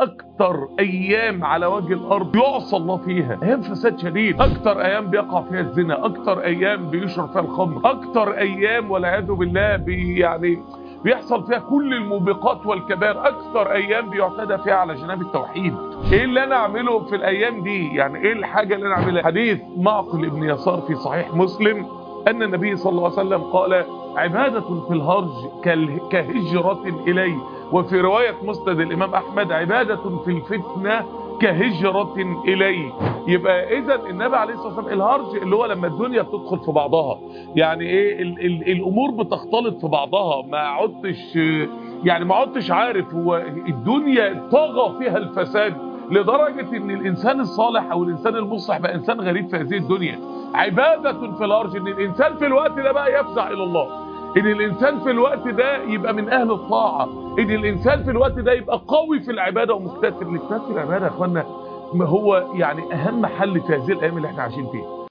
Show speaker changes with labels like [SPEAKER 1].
[SPEAKER 1] اكتر ايام على وجه الارض يعصى الله فيها ايام فساد شديد اكتر ايام بيقع فيها الزنا اكتر ايام بيشرب فيها الخمر اكتر ايام والعياذ بالله بي يعني بيحصل فيها كل الموبقات والكبائر اكثر ايام بيعتدى فيها على جناب التوحيد ايه اللي انا اعمله في الايام دي يعني ايه الحاجه اللي انا اعملها حديث معقل ابن يسار في صحيح مسلم ان النبي صلى الله عليه وسلم قال عباده في الهرج كهجره الي وفي روايه مسند الامام احمد عباده في الفتنه كهجرة إلي يبقى إذا النبي عليه الصلاة والسلام الهرج اللي هو لما الدنيا بتدخل في بعضها يعني إيه ال ال الأمور بتختلط في بعضها ما عدتش يعني ما عدتش عارف هو الدنيا طغى فيها الفساد لدرجة ان الانسان الصالح او الانسان المصلح بقى انسان غريب في هذه الدنيا عبادة في الارض ان الانسان في الوقت ده بقى يفزع الى الله ان الانسان في الوقت ده يبقى من اهل الطاعة ان الانسان في الوقت ده يبقى قوي في العبادة ومكتسب الاكتساب في العبادة يا اخوانا هو يعني اهم حل في هذه الايام اللي احنا عايشين فيها